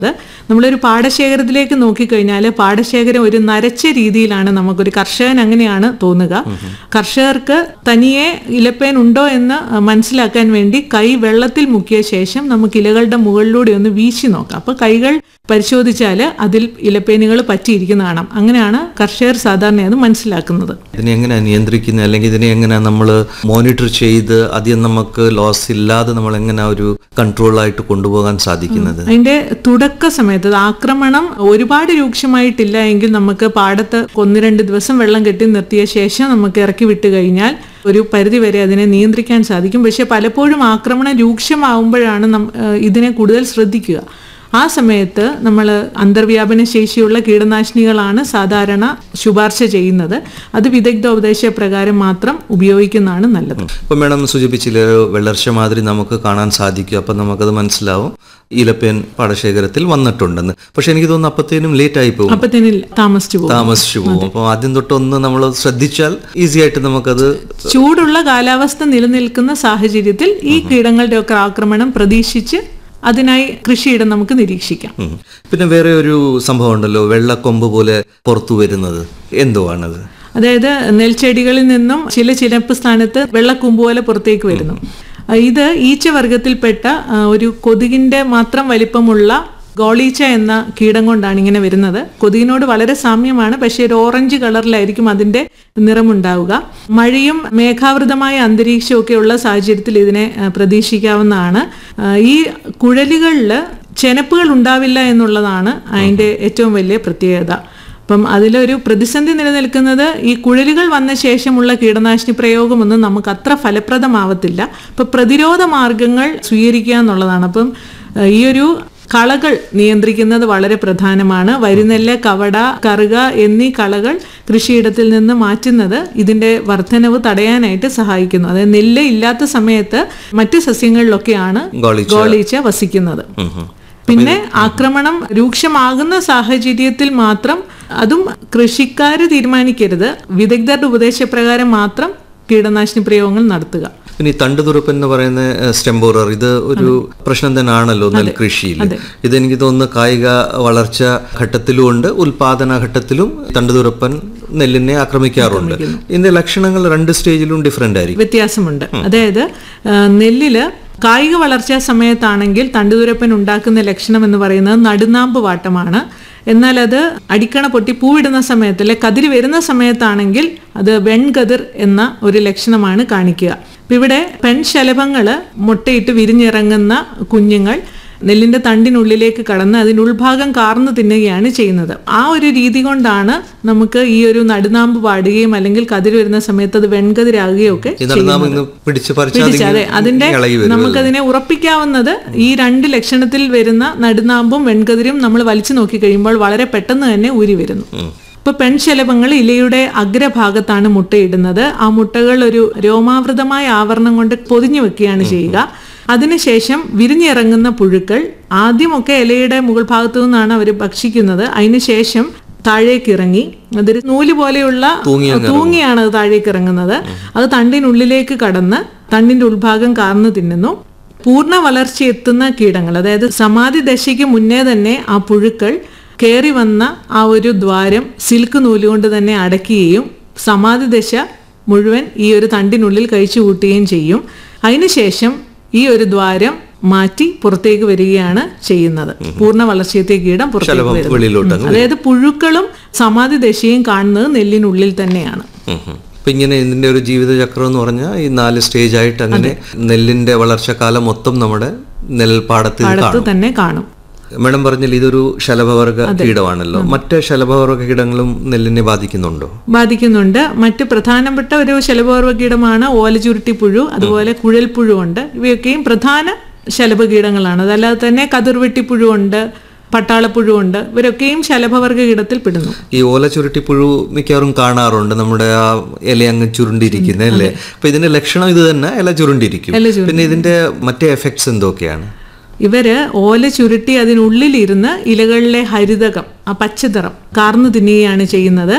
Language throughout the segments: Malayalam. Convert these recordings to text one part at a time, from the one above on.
നമ്മളൊരു പാടശേഖരത്തിലേക്ക് നോക്കിക്കഴിഞ്ഞാൽ പാടശേഖരം ഒരു നരച്ച രീതിയിലാണ് നമുക്കൊരു കർഷകൻ അങ്ങനെയാണ് തോന്നുക കർഷകർക്ക് തനിയെ ഇലപ്പേൻ ഉണ്ടോ എന്ന് മനസ്സിലാക്കാൻ വേണ്ടി കൈ വെള്ളത്തിൽ മുക്കിയ ശേഷം നമുക്ക് ഇലകളുടെ മുകളിലൂടെ ഒന്ന് വീശി നോക്കാം അപ്പോൾ കൈകൾ പരിശോധിച്ചാൽ അതിൽ ഇലപ്പേനുകൾ പറ്റിയിരിക്കുന്ന കാണാം അങ്ങനെയാണ് കർഷകർ സാധാരണ അത് മനസ്സിലാക്കുന്നത് ഇതിനെ എങ്ങനെയാണ് നിയന്ത്രിക്കുന്നത് അല്ലെങ്കിൽ ഇതിനെ എങ്ങനെയാണ് നമ്മൾ മോണിറ്റർ ചെയ്ത് അധികം നമുക്ക് ലോസ് ഇല്ലാതെ നമ്മൾ എങ്ങനെ ഒരു കൺട്രോളായിട്ട് കൊണ്ടുപോകാൻ സാധിക്കുന്നത് അതിന്റെ തുടക്ക സമയത്ത് അത് ആക്രമണം ഒരുപാട് രൂക്ഷമായിട്ടില്ല എങ്കിൽ നമുക്ക് പാടത്ത് ഒന്ന് രണ്ട് ദിവസം വെള്ളം കെട്ടി നിർത്തിയ ശേഷം നമുക്ക് ഇറക്കി വിട്ട് കഴിഞ്ഞാൽ ഒരു പരിധി വരെ അതിനെ നിയന്ത്രിക്കാൻ സാധിക്കും പക്ഷെ പലപ്പോഴും ആക്രമണം രൂക്ഷമാവുമ്പോഴാണ് നം- ഏഹ് ഇതിനെ കൂടുതൽ ശ്രദ്ധിക്കുക ആ സമയത്ത് നമ്മൾ അന്തർവ്യാപന ശേഷിയുള്ള കീടനാശിനികളാണ് സാധാരണ ശുപാർശ ചെയ്യുന്നത് അത് വിദഗ്ധോപദേശ പ്രകാരം മാത്രം ഉപയോഗിക്കുന്നതാണ് നല്ലത് ഇപ്പം മേഡം സൂചിപ്പിച്ചില്ല ഒരു വെള്ളർച്ച മാതിരി നമുക്ക് കാണാൻ സാധിക്കും അപ്പം നമുക്കത് മനസ്സിലാവും ഇലപ്പേൻ പാടശേഖരത്തിൽ വന്നിട്ടുണ്ടെന്ന് പക്ഷെ എനിക്ക് തോന്നുന്നു അപ്പത്തേനും ലേറ്റ് ആയി പോകും അപ്പത്തിന് താമസിച്ചു പോകും താമസിച്ചു പോകും അപ്പോൾ ആദ്യം തൊട്ടൊന്ന് നമ്മൾ ശ്രദ്ധിച്ചാൽ ഈസി ആയിട്ട് നമുക്കത് ചൂടുള്ള കാലാവസ്ഥ നിലനിൽക്കുന്ന സാഹചര്യത്തിൽ ഈ കീടങ്ങളുടെ ഒക്കെ ആക്രമണം പ്രതീക്ഷിച്ച് അതിനായി കൃഷിയിടം നമുക്ക് നിരീക്ഷിക്കാം ഉം. പിന്നെ വേറെ ഒരു സംഭവം ഉണ്ടല്ലോ വെള്ളക്കൊമ്പ് പോലെ പുറത്തു വരുന്നത് എന്തുവാണത് അതായത് നെൽച്ചെടികളിൽ നിന്നും ചില ചിലപ്പ് സ്ഥാനത്ത് വെള്ളക്കൂമ്പ് പോലെ പുറത്തേക്ക് വരുന്നു ആ, ഇത് ഈച്ച വർഗത്തിൽപ്പെട്ട ആ, ഒരു കൊതുകിന്റെ മാത്രം വലിപ്പമുള്ള ഗോളീച്ച എന്ന കീടം കൊണ്ടാണ് ഇങ്ങനെ വരുന്നത് കൊതുകിനോട് വളരെ സാമ്യമാണ് പക്ഷേ ഒരു ഓറഞ്ച് കളറിലായിരിക്കും അതിന്റെ നിറമുണ്ടാവുക മഴയും മേഘാവൃതമായ അന്തരീക്ഷമൊക്കെയുള്ള സാഹചര്യത്തിൽ ഇതിനെ ആ, പ്രതീക്ഷിക്കാവുന്നതാണ് ആ, ഈ കുഴലുകളിൽ ചെനപ്പുകൾ ഉണ്ടാവില്ല എന്നുള്ളതാണ് അതിന്റെ ഏറ്റവും വലിയ പ്രത്യേകത അപ്പം അതിലൊരു പ്രതിസന്ധി നിലനിൽക്കുന്നത് ഈ കുഴലുകൾ വന്ന ശേഷമുള്ള കീടനാശിനി പ്രയോഗമൊന്നും നമുക്ക് അത്ര ഫലപ്രദമാവത്തില്ല അപ്പം പ്രതിരോധ മാർഗങ്ങൾ സ്വീകരിക്കുക എന്നുള്ളതാണ് അപ്പം ഏഹ്, ഈ ഒരു കളകൾ നിയന്ത്രിക്കുന്നത് വളരെ പ്രധാനമാണ് വരിനെല്ല് കവട കറുക എന്നീ കളകൾ കൃഷിയിടത്തിൽ നിന്ന് മാറ്റുന്നത് ഇതിന്റെ വർധനവ് തടയാനായിട്ട് സഹായിക്കുന്നു അതായത് നെല്ല് ഇല്ലാത്ത സമയത്ത് മറ്റ് സസ്യങ്ങളിലൊക്കെയാണ് ഗോളിച്ച ഗോളീച്ച വസിക്കുന്നത് ഉം ഉം. പിന്നെ ആക്രമണം രൂക്ഷമാകുന്ന സാഹചര്യത്തിൽ മാത്രം അതും കൃഷിക്കാർ തീരുമാനിക്കരുത് വിദഗ്ധരുടെ ഉപദേശപ്രകാരം മാത്രം കീടനാശിനി പ്രയോഗങ്ങൾ നടത്തുക പിന്നെ ഈ തണ്ടുതുറപ്പ് എന്ന് പറയുന്ന സ്റ്റെമ്പോറർ ഇത് ഒരു പ്രശ്നം തന്നെയാണല്ലോ നെൽകൃഷിയിൽ ഇതെനിക്ക് തോന്നുന്നു കായിക വളർച്ച ഘട്ടത്തിലും ഉണ്ട് ഉൽപാദന ഘട്ടത്തിലും തണ്ടുതുറപ്പൻ നെല്ലിനെ ആക്രമിക്കാറുണ്ട് ഇതിന്റെ ലക്ഷണങ്ങൾ രണ്ട് സ്റ്റേജിലും ഡിഫറെന്റ് ആയിരിക്കും വ്യത്യാസമുണ്ട് അതായത് ആ, നെല്ലില് കായിക വളർച്ചാ സമയത്താണെങ്കിൽ തണ്ടുതുരപ്പൻ ഉണ്ടാക്കുന്ന ലക്ഷണം എന്ന് പറയുന്നത് നടുനാമ്പ് വാട്ടമാണ് എന്നാൽ അത് അടിക്കണ പൊട്ടി പൂവിടുന്ന സമയത്ത് അല്ലെ കതിര് വരുന്ന സമയത്താണെങ്കിൽ അത് വെൺകതിർ എന്ന ഒരു ലക്ഷണമാണ് കാണിക്കുക അപ്പൊ ഇവിടെ പെൺശലഭങ്ങള് മുട്ടയിട്ട് വിരിഞ്ഞിറങ്ങുന്ന കുഞ്ഞുങ്ങൾ നെല്ലിന്റെ തണ്ടിനുള്ളിലേക്ക് കടന്ന് അതിൻ്റെ ഉൾഭാഗം കാർന്നു തിന്നുകയാണ് ചെയ്യുന്നത് ആ ഒരു രീതി കൊണ്ടാണ് നമുക്ക് ഈ ഒരു നടുനാമ്പ് പാടുകയും അല്ലെങ്കിൽ കതിര് വരുന്ന സമയത്ത് അത് വെൺകതിരാകുകയും ഒക്കെ ഈ നടുനാമം ഇന്ന് പിടിച്ച് പറിച്ചാൽ പിടിച്ച് അതെ അതിന്റെ ഇളകി വരും നമുക്കതിനെ ഉറപ്പിക്കാവുന്നത് ഈ രണ്ട് ലക്ഷണത്തിൽ വരുന്ന നടുനാമ്പും വെൺകതിരും നമ്മൾ വലിച്ചു നോക്കി കഴിയുമ്പോൾ വളരെ പെട്ടെന്ന് തന്നെ ഊരി വരുന്നു ഇപ്പൊ പെൺശലഭങ്ങൾ ഇലയുടെ അഗ്രഭാഗത്താണ് മുട്ടയിടുന്നത് ആ മുട്ടകൾ ഒരു രോമാവൃതമായ ആവരണം കൊണ്ട് പൊതിഞ്ഞു വെക്കുകയാണ് ചെയ്യുക അതിനുശേഷം വിരിഞ്ഞിറങ്ങുന്ന പുഴുക്കൾ ആദ്യമൊക്കെ ഇലയുടെ മുകൾ ഭാഗത്തു നിന്നാണ് അവർ ഭക്ഷിക്കുന്നത് അതിനുശേഷം താഴേക്ക് ഇറങ്ങി അതൊരു നൂല് പോലെയുള്ള തൂങ്ങിയാണ് അത് താഴേക്ക് ഇറങ്ങുന്നത് അത് തണ്ടിനുള്ളിലേക്ക് കടന്ന് തണ്ടിന്റെ ഉൾഭാഗം കാർന്നു തിന്നുന്നു പൂർണ്ണ വളർച്ച എത്തുന്ന കീടങ്ങൾ അതായത് സമാധി ദശയ്ക്ക് മുന്നേ തന്നെ ആ പുഴുക്കൾ കയറി വന്ന ആ ഒരു ദ്വാരം സിൽക്ക് നൂലുകൊണ്ട് തന്നെ അടയ്ക്കുകയും സമാധി ദശ മുഴുവൻ ഈ ഒരു തണ്ടിനുള്ളിൽ കഴിച്ചു കൂട്ടുകയും ചെയ്യും അതിനുശേഷം ഈ ഒരു ദ്വാരം മാറ്റി പുറത്തേക്ക് വരികയാണ് ചെയ്യുന്നത് പൂർണ്ണ വളർച്ചയത്തെ കീടം പുറത്തേക്ക് ശലഭം വരുന്നു വെളിയിലോട്ട് ഉം. അതായത് പുഴുക്കളും സമാധി ദശയും കാണുന്നത് നെല്ലിനുള്ളിൽ തന്നെയാണ് ഉം ഉം. അപ്പൊ ഇങ്ങനെ ഇതിന്റെ ഒരു ജീവിതചക്രം എന്ന് പറഞ്ഞാൽ ഈ നാല് സ്റ്റേജ് ആയിട്ട് അങ്ങനെ നെല്ലിന്റെ വളർച്ചക്കാലം മൊത്തം നമ്മുടെ നെൽപ്പാടത്തിൽ പാടത്ത് കാണും തന്നെ കാണും മേഡം പറഞ്ഞാൽ ഇതൊരു ശലഭവർഗ കീടമാണല്ലോ മറ്റ് ശലഭവർഗ കീടങ്ങളും നെല്ലിനെ ബാധിക്കുന്നുണ്ടോ ബാധിക്കുന്നുണ്ട് മറ്റ് പ്രധാനപ്പെട്ട ഒരു ശലഭോർവ കീടമാണ് ഓലചുരുട്ടിപ്പുഴു അതുപോലെ കുഴൽപ്പുഴു ഉണ്ട് ഇവയൊക്കെയും പ്രധാന ശലഭകീടങ്ങളാണ് അതല്ലാതെ തന്നെ കതിർവെട്ടിപ്പുഴു ഉണ്ട് പട്ടാളപ്പുഴു ഉണ്ട് ഇവരൊക്കെയും ശലഭവർഗ കീടത്തിൽ പെടുന്നു ഈ ഓല ചുരുട്ടിപ്പുഴു മിക്കവാറും കാണാറുണ്ട് നമ്മുടെ ആ ഇല അങ്ങ് ചുരുണ്ടിരിക്കുന്നത് അല്ലേ അപ്പൊ ഇതിന്റെ ലക്ഷണം ഇത് തന്നെ ഇല ചുരുണ്ടിരിക്കും ഇല ചുരുണ്ടി. പിന്നെ ഇതിന്റെ മറ്റേ എഫക്ട്സ് എന്തൊക്കെയാണ് ഇവര് ഓല ചുരുട്ടി അതിനുള്ളിലിരുന്ന് ഇലകളിലെ ഹരിതകം ആ പച്ചനിറം കാർന്നു തിന്നുകയാണ് ചെയ്യുന്നത്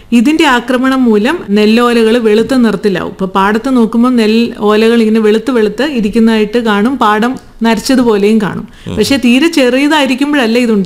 ഇതിന്റെ ആക്രമണം മൂലം നെല്ലോലകൾ വെളുത്ത നിറത്തിലാവും ഇപ്പൊ പാടത്ത് നോക്കുമ്പോൾ നെൽ ഓലകൾ ഇങ്ങനെ വെളുത്ത് വെളുത്ത് ഇരിക്കുന്നതായിട്ട് കാണും പാടം നരച്ചതുപോലെയും കാണും പക്ഷെ തീരെ ചെറിയതായിരിക്കുമ്പോഴല്ല ഇത്